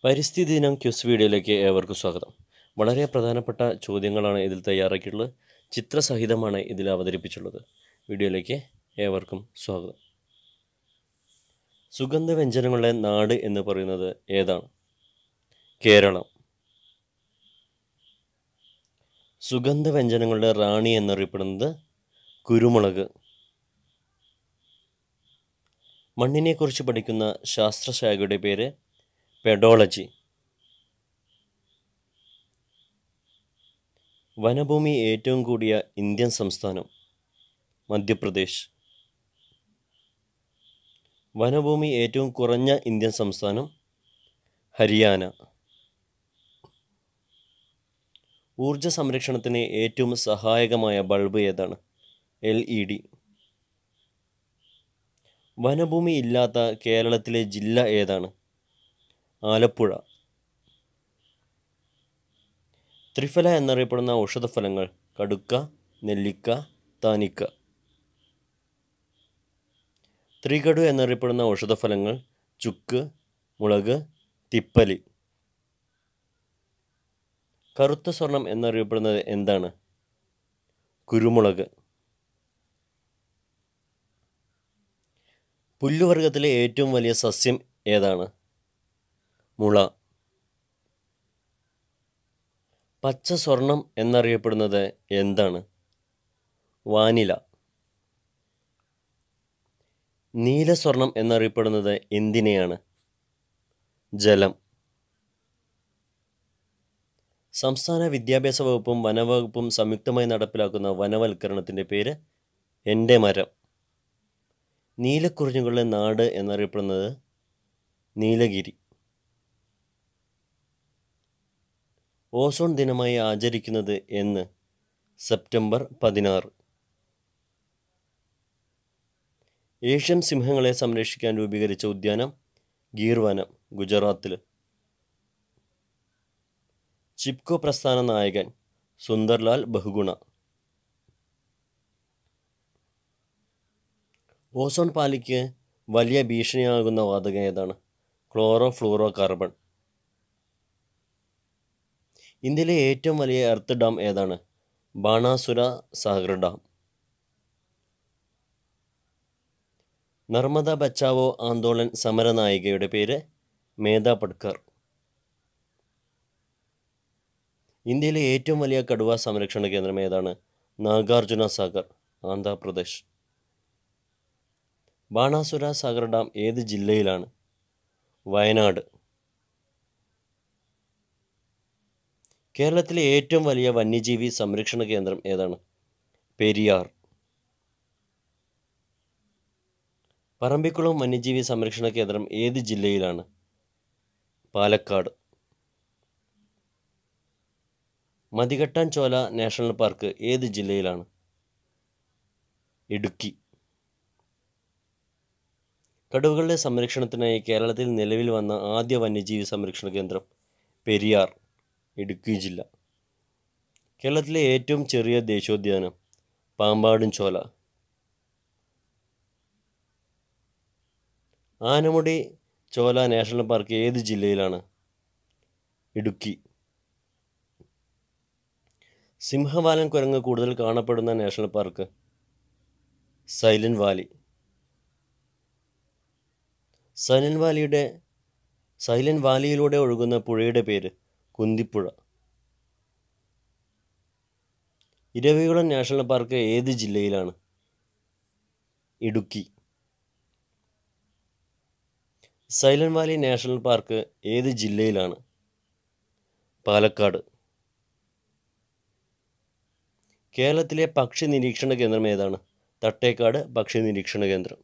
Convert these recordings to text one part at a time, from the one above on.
പരിസ്ഥിതി ദിനം ക്വിസ് വീഡിയോയിലേക്ക് ഏവർക്കും സ്വാഗതം വളരെ പ്രധാനപ്പെട്ട ചോദ്യങ്ങളാണ് ഇതിൽ തയ്യാറാക്കിയിട്ടുള്ളത് ചിത്രസഹിതമാണ് ഇതിൽ അവതരിപ്പിച്ചുള്ളത് വീഡിയോയിലേക്ക് ഏവർക്കും സ്വാഗതം സുഗന്ധവ്യഞ്ജനങ്ങളുടെ നാട് എന്ന് പറയുന്നത് ഏതാണ് കേരളം സുഗന്ധവ്യഞ്ജനങ്ങളുടെ റാണി എന്നറിയപ്പെടുന്നത് കുരുമുളക് മണ്ണിനെക്കുറിച്ച് പഠിക്കുന്ന ശാസ്ത്രശാഖയുടെ പേര് പെഡോളജി വനഭൂമി ഏറ്റവും കൂടിയ ഇന്ത്യൻ സംസ്ഥാനം മധ്യപ്രദേശ് വനഭൂമി ഏറ്റവും കുറഞ്ഞ ഇന്ത്യൻ സംസ്ഥാനം ഹരിയാന ഊർജ സംരക്ഷണത്തിന് ഏറ്റവും സഹായകമായ ബൾബ് ഏതാണ് എൽ ഇ ഡി വനഭൂമി ഇല്ലാത്ത കേരളത്തിലെ ജില്ല ഏതാണ് ആലപ്പുഴ ത്രിഫല എന്നറിയപ്പെടുന്ന ഔഷധഫലങ്ങൾ കടുക്ക നെല്ലിക്ക താനിക്ക ത്രികടു എന്നറിയപ്പെടുന്ന ഔഷധഫലങ്ങൾ ചുക്ക് മുളക് തിപ്പലി കറുത്ത സ്വർണം എന്നറിയപ്പെടുന്നത് എന്താണ് കുരുമുളക് പുല്ലുവർഗത്തിലെ ഏറ്റവും വലിയ സസ്യം ഏതാണ് മുള പച്ച സ്വർണം എന്നറിയപ്പെടുന്നത് എന്താണ് വാനില നീല സ്വർണം എന്നറിയപ്പെടുന്നത് എന്തിനെയാണ് ജലം സംസ്ഥാന വിദ്യാഭ്യാസ വകുപ്പും വനവകുപ്പും സംയുക്തമായി നടപ്പിലാക്കുന്ന വനവൽക്കരണത്തിൻ്റെ പേര് എൻ്റെ മരം നീലക്കുറിഞ്ഞുകളുടെ നാട് എന്നറിയപ്പെടുന്നത് നീലഗിരി ഓസോൺ ദിനമായി ആചരിക്കുന്നത് എന്ന് സെപ്റ്റംബർ പതിനാറ് ഏഷ്യൻ സിംഹങ്ങളെ സംരക്ഷിക്കാൻ രൂപീകരിച്ച ഉദ്യാനം ഗീർ വനം ഗുജറാത്തിൽ ചിപ്കോ പ്രസ്ഥാന നായകൻ സുന്ദർലാൽ ബഹുഗുണ ഓസോൺ പാളിക്ക് വലിയ ഭീഷണിയാകുന്ന വാതകം ഏതാണ് ക്ലോറോ ഫ്ലൂറോ കാർബൺ ഇന്ത്യയിലെ ഏറ്റവും വലിയ എർത്ത് ഡാം ഏതാണ് ബാണാസുര സാഗർ ഡാം നർമ്മദ ബച്ചാവോ ആന്തോളൻ സമരനായികയുടെ പേര് മേധ പട്കർ ഇന്ത്യയിലെ ഏറ്റവും വലിയ കടുവ സംരക്ഷണ കേന്ദ്രം ഏതാണ് നാഗാർജുന സാഗർ ആന്ധ്രാപ്രദേശ് ബാണാസുര സാഗർ ഡാം ഏത് ജില്ലയിലാണ് വയനാട് കേരളത്തിലെ ഏറ്റവും വലിയ വന്യജീവി സംരക്ഷണ കേന്ദ്രം ഏതാണ് പെരിയാർ പറമ്പിക്കുളം വന്യജീവി സംരക്ഷണ കേന്ദ്രം ഏത് ജില്ലയിലാണ് പാലക്കാട് മതികെട്ടാൻ ചോല നാഷണൽ പാർക്ക് ഏത് ജില്ലയിലാണ് ഇടുക്കി കടുവകളുടെ സംരക്ഷണത്തിനായി കേരളത്തിൽ നിലവിൽ വന്ന ആദ്യ വന്യജീവി സംരക്ഷണ കേന്ദ്രം പെരിയാർ ഇടുക്കി ജില്ല കേരളത്തിലെ ഏറ്റവും ചെറിയ ദേശീയോദ്യാനം പാമ്പാടും ചോല ആനമുടി ചോല നാഷണൽ പാർക്ക് ഏത് ജില്ലയിലാണ് ഇടുക്കി സിംഹവാലൻ കുരങ്ങ് കൂടുതൽ കാണപ്പെടുന്ന national park Silent Valley Silent വാലിയുടെ സൈലന്റ് വാലിയിലൂടെ ഒഴുകുന്ന പുഴയുടെ പേര് കുന്തിപ്പുഴ ഇരവികുളം നാഷണൽ പാർക്ക് ഏത് ജില്ലയിലാണ് Idukki Silent Valley national park ഏത് ജില്ലയിലാണ് പാലക്കാട് കേരളത്തിലെ പക്ഷി നിരീക്ഷണ കേന്ദ്രം ഏതാണ് തട്ടേക്കാട് പക്ഷി നിരീക്ഷണ കേന്ദ്രം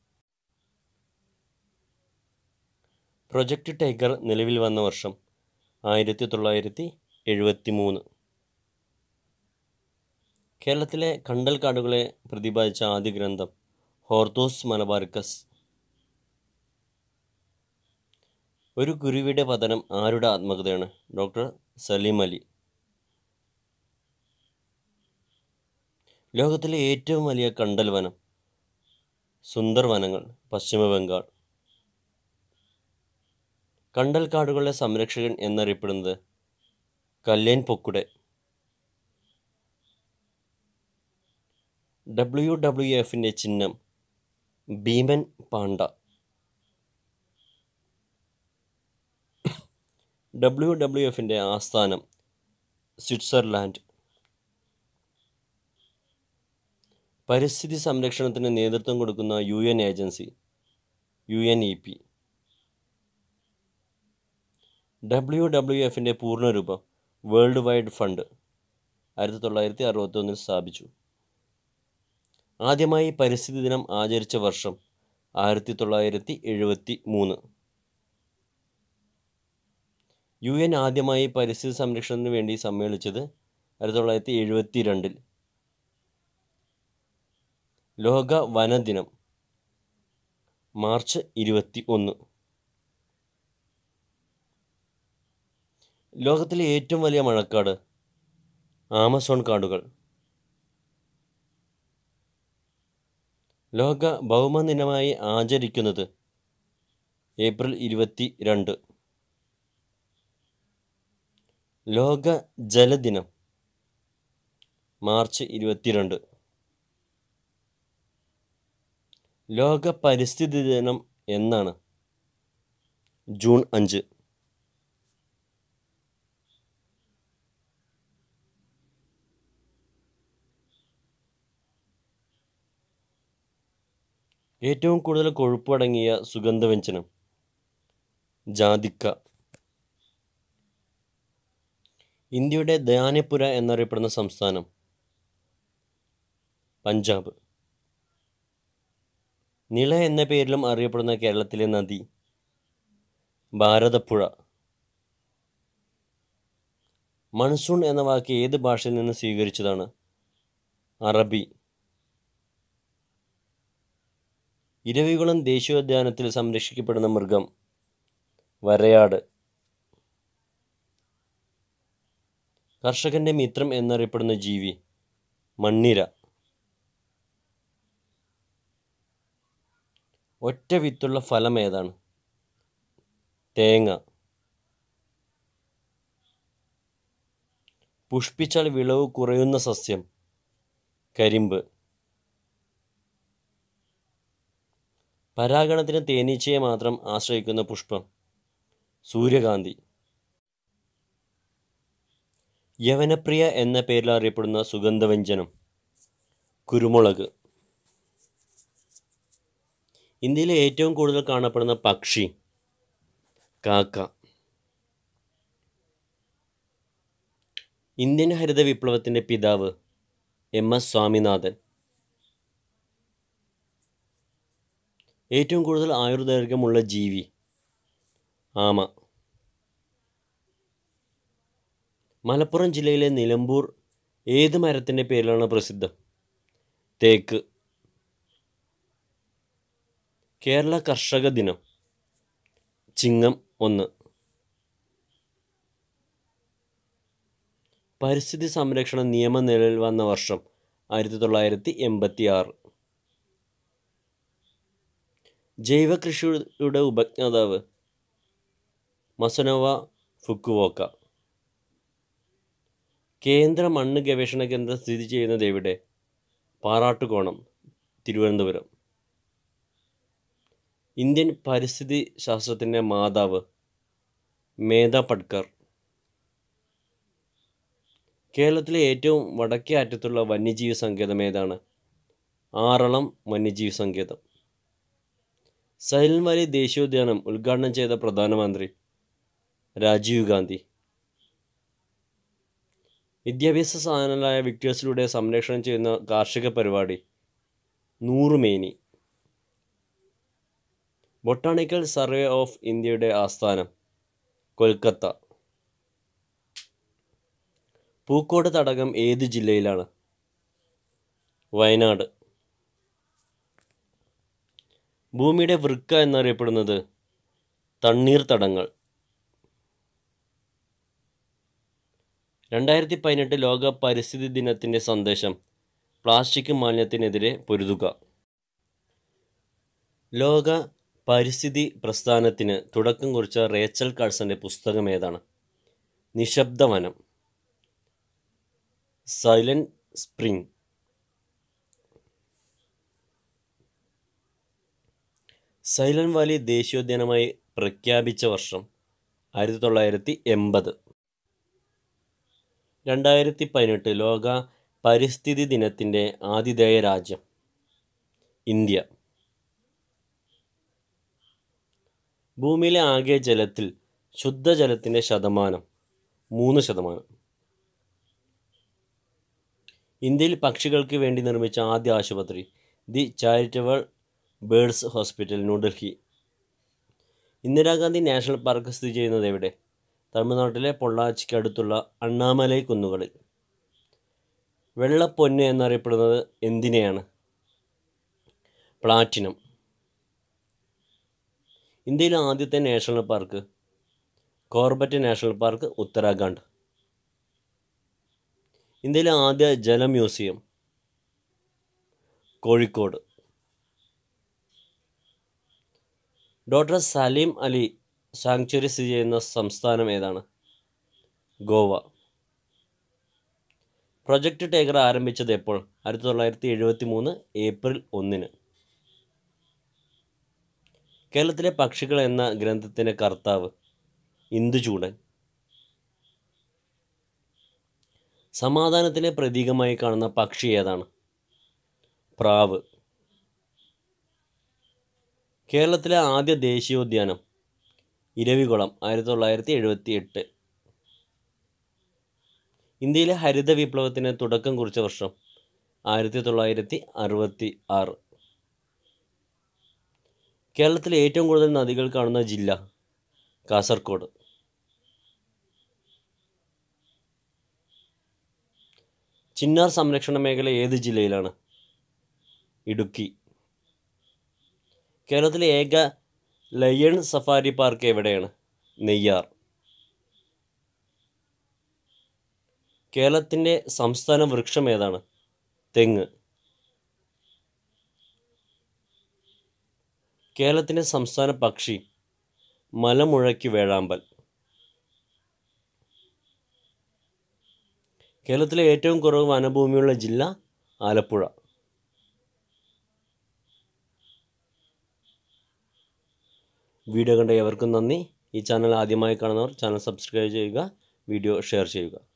പ്രൊജക്റ്റ് ടൈഗർ നിലവിൽ വന്ന വർഷം ആയിരത്തി തൊള്ളായിരത്തി എഴുപത്തി മൂന്ന് കേരളത്തിലെ കണ്ടൽ കാടുകളെ പ്രതിപാദിച്ച ആദ്യ ഗ്രന്ഥം ഹോർത്തോസ് മലബാർക്കസ് ഒരു കുരുവിയുടെ പതനം ആരുടെ ആത്മകഥയാണ് ഡോക്ടർ സലീം അലി ലോകത്തിലെ ഏറ്റവും വലിയ കണ്ടൽ വനം സുന്ദർ വനങ്ങൾ പശ്ചിമ ബംഗാൾ കണ്ടൽക്കാടുകളുടെ സംരക്ഷകൻ എന്നറിയപ്പെടുന്നത് കല്ലേൻ പൊക്കുടെ ഡബ്ല്യു ഡബ്ല്യു എഫിൻ്റെ ചിഹ്നം ഭീമൻ പാണ്ട ഡബ്ല്യു ഡബ്ല്യു എഫിൻ്റെ ആസ്ഥാനം സ്വിറ്റ്സർലാൻഡ് പരിസ്ഥിതി സംരക്ഷണത്തിന് നേതൃത്വം കൊടുക്കുന്ന U N agency U N E P W W എഫിൻ്റെ പൂർണ്ണരൂപം വേൾഡ് വൈഡ് ഫണ്ട് ആയിരത്തി തൊള്ളായിരത്തി അറുപത്തൊന്നിൽ സ്ഥാപിച്ചു ആദ്യമായി പരിസ്ഥിതി ദിനം ആചരിച്ച വർഷം ആയിരത്തി തൊള്ളായിരത്തി എഴുപത്തി മൂന്ന് യു എൻ ആദ്യമായി പരിസ്ഥിതി സംരക്ഷണത്തിന് വേണ്ടി സമ്മേളിച്ചത് ആയിരത്തി തൊള്ളായിരത്തി എഴുപത്തി രണ്ടിൽ ലോക വനദിനം മാർച്ച് ഇരുപത്തി ഒന്ന് ലോകത്തിലെ ഏറ്റവും വലിയ മഴക്കാട് ആമസോൺ കാടുകൾ ലോക ഭൗമദിനമായി ആചരിക്കുന്നത് ഏപ്രിൽ ഇരുപത്തി രണ്ട് ലോക ജലദിനം മാർച്ച് ഇരുപത്തിരണ്ട് ലോക പരിസ്ഥിതി ദിനം എന്നാണ് ജൂൺ അഞ്ച് ഏറ്റവും കൂടുതൽ കൊഴുപ്പടങ്ങിയ സുഗന്ധവ്യഞ്ജനം ജാതിക്ക ഇന്ത്യയുടെ ധാന്യപുര എന്നറിയപ്പെടുന്ന സംസ്ഥാനം പഞ്ചാബ് നിള എന്ന പേരിലും അറിയപ്പെടുന്ന കേരളത്തിലെ നദി ഭാരതപ്പുഴ മൺസൂൺ എന്ന വാക്ക് ഏത് ഭാഷയിൽ നിന്ന് സ്വീകരിച്ചതാണ് അറബി ഇരവികുളം ദേശീയോദ്യാനത്തിൽ സംരക്ഷിക്കപ്പെടുന്ന മൃഗം വരയാട് കർഷകന്റെ മിത്രം എന്നറിയപ്പെടുന്ന ജീവി മണ്ണിര ഒറ്റ വിത്തുള്ള ഫലം ഏതാണ് തേങ്ങ പുഷ്പിച്ചാൽ വിളവ് കുറയുന്ന സസ്യം കരിമ്പ് പരാഗണത്തിന് തേനീച്ചയെ മാത്രം ആശ്രയിക്കുന്ന പുഷ്പം സൂര്യകാന്തി യവനപ്രിയ എന്ന പേരിൽ അറിയപ്പെടുന്ന സുഗന്ധവ്യഞ്ജനം കുരുമുളക് ഇന്ത്യയിലെ ഏറ്റവും കൂടുതൽ കാണപ്പെടുന്ന പക്ഷി കാക്ക ഇന്ത്യൻ ഹരിത വിപ്ലവത്തിൻ്റെ പിതാവ് എം എസ് സ്വാമിനാഥൻ ഏറ്റവും കൂടുതൽ ആയുർദൈർഘ്യമുള്ള ജീവി ആമ മലപ്പുറം ജില്ലയിലെ നിലമ്പൂർ ഏത് മരത്തിൻ്റെ പേരിലാണ് പ്രസിദ്ധം തേക്ക് കേരള കർഷക ദിനം ചിങ്ങം ഒന്ന് പരിസ്ഥിതി സംരക്ഷണ നിയമം നിലവിൽ വന്ന വർഷം ആയിരത്തി തൊള്ളായിരത്തി എൺപത്തി ആറ് ജൈവ കൃഷിയുടെ ഉപജ്ഞാതാവ് മസനോവ ഫുക്കുവോക്ക കേന്ദ്ര മണ്ണ് ഗവേഷണ കേന്ദ്രം സ്ഥിതി ചെയ്യുന്നത് എവിടെ പാറാട്ടുകോണം തിരുവനന്തപുരം ഇന്ത്യൻ പരിസ്ഥിതി ശാസ്ത്രത്തിൻ്റെ മാതാവ് മേധ പട്കർ കേരളത്തിലെ ഏറ്റവും വടക്കേ അറ്റത്തുള്ള വന്യജീവി സങ്കേതം ഏതാണ് ആറളം വന്യജീവി സങ്കേതം സൈലന്റ് വാലി ദേശീയോദ്യാനം ഉദ്ഘാടനം ചെയ്ത പ്രധാനമന്ത്രി രാജീവ് ഗാന്ധി വിദ്യാഭ്യാസ സാധനങ്ങളായ വിക്ടേഴ്സിലൂടെ സംരക്ഷണം ചെയ്യുന്ന കാർഷിക പരിപാടി നൂറുമേനി ബൊട്ടാണിക്കൽ സർവേ ഓഫ് ഇന്ത്യയുടെ ആസ്ഥാനം കൊൽക്കത്ത പൂക്കോട് തടകം ഏത് ജില്ലയിലാണ് വയനാട് ഭൂമിയുടെ വൃക്ക എന്നറിയപ്പെടുന്നത് തണ്ണീർത്തടങ്ങൾ രണ്ടായിരത്തി പതിനെട്ട് ലോക പരിസ്ഥിതി ദിനത്തിൻ്റെ സന്ദേശം പ്ലാസ്റ്റിക് മാലിന്യത്തിനെതിരെ പൊരുതുക ലോക പരിസ്ഥിതി പ്രസ്ഥാനത്തിന് തുടക്കം കുറിച്ച റേച്ചൽ കാഴ്സൻ്റെ പുസ്തകം ഏതാണ് നിശബ്ദവനം സൈലന്റ് സ്പ്രിംഗ് സൈലന്റ് വാലി ദേശീയോദ്യാനമായി പ്രഖ്യാപിച്ച വർഷം ആയിരത്തി തൊള്ളായിരത്തി എൺപത് രണ്ടായിരത്തി പതിനെട്ട് ലോക പരിസ്ഥിതി ദിനത്തിൻ്റെ ആതിഥേയ രാജ്യം ഇന്ത്യ ഭൂമിയിലെ ആകെ ജലത്തിൽ ശുദ്ധജലത്തിൻ്റെ ശതമാനം മൂന്ന് ശതമാനം ഇന്ത്യയിൽ പക്ഷികൾക്ക് വേണ്ടി നിർമ്മിച്ച ആദ്യ ആശുപത്രി the charitable birds hospital New Delhi Indira Gandhi national park സ്ഥിതി ചെയ്യുന്നത് എവിടെ തമിഴ്നാട്ടിലെ പൊള്ളാച്ചിക്ക് അടുത്തുള്ള അണ്ണാമലൈ കുന്നുകളിൽ വെള്ളപ്പൊന്ന് എന്നറിയപ്പെടുന്നത് എന്തിനെയാണ് പ്ലാറ്റിനം ഇന്ത്യയിലെ ആദ്യത്തെ national park Corbett national park Uttarakhand ഇന്ത്യയിലെ ആദ്യ ജല museum Kozhikode doctor Salim Ali sanctuary സ്ഥിതി ചെയ്യുന്ന സംസ്ഥാനം ഏതാണ് ഗോവ പ്രൊജക്റ്റ് ടൈഗർ ആരംഭിച്ചത് എപ്പോൾ ആയിരത്തി തൊള്ളായിരത്തി എഴുപത്തി മൂന്ന് ഏപ്രിൽ ഒന്നിന് കേരളത്തിലെ പക്ഷികൾ എന്ന ഗ്രന്ഥത്തിൻ്റെ കർത്താവ് ഇന്ദുചൂടൻ സമാധാനത്തിൻ്റെ പ്രതീകമായി കാണുന്ന പക്ഷി ഏതാണ് പ്രാവ് കേരളത്തിലെ ആദ്യ ദേശീയോദ്യാനം ഇരവികുളം ആയിരത്തി തൊള്ളായിരത്തി എഴുപത്തി എട്ട് ഇന്ത്യയിലെ ഹരിത വിപ്ലവത്തിന് തുടക്കം കുറിച്ച വർഷം ആയിരത്തി തൊള്ളായിരത്തി അറുപത്തി ആറ് കേരളത്തിലെ ഏറ്റവും കൂടുതൽ നദികൾ കാണുന്ന ജില്ല കാസർഗോഡ് ചിന്നാർ സംരക്ഷണ മേഖല ഏത് ജില്ലയിലാണ് ഇടുക്കി കേരളത്തിലെ ഏക ലയൺ സഫാരി പാർക്ക് എവിടെയാണ് നെയ്യാർ കേരളത്തിൻ്റെ സംസ്ഥാന വൃക്ഷം ഏതാണ് തെങ്ങ് കേരളത്തിൻ്റെ സംസ്ഥാന പക്ഷി മലമുഴക്കി വേഴാമ്പൽ കേരളത്തിലെ ഏറ്റവും കുറവ് വനഭൂമിയുള്ള ജില്ല ആലപ്പുഴ വീഡിയോ കണ്ട ഏവർക്കും നന്ദി ഈ ചാനൽ ആദ്യമായി കാണുന്നവർ ചാനൽ സബ്സ്ക്രൈബ് ചെയ്യുക വീഡിയോ ഷെയർ ചെയ്യുക